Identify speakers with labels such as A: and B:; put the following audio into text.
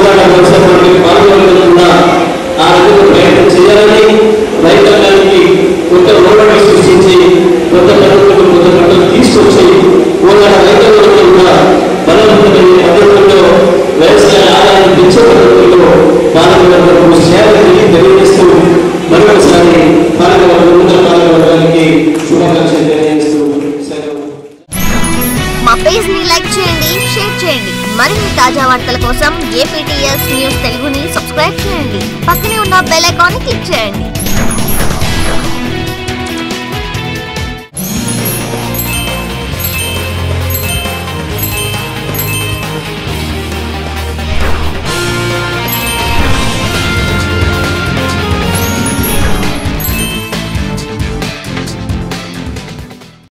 A: కోలాడ వ్యవసాయానికి పాల్గొనకుండా ఆ రకంగా ప్రయత్నం చేయాలని రైతాంగానికి కొత్త రోడ్డు సృష్టించి కొత్త పద్ధతులు కొత్త పద్ధతులు తీసుకొచ్చి కోలాడ రైతులందరూ కూడా బలవంతమైన పద్ధతుల్లో వ్యవసాయ ఆదాయాన్ని పెంచే పద్ధతుల్లో పాలకవర్గం సేవ తెలియ తెలియజేస్తూ మరొకసారి పాలకవర్గం నూతన పాలకవర్గానికి శుభాకాంక్షలు తెలియజేస్తూ సెలవు
B: మా పేజ్ ని లైక్ చేయండి షేర్ చేయండి మరిన్ని తాజా వార్తల కోసం ఏపీటీఎస్ న్యూస్ తెలుగుని సబ్స్క్రైబ్ చేయండి పక్కనే ఉన్న బెల్ ఐకాన్ క్లిక్ చేయండి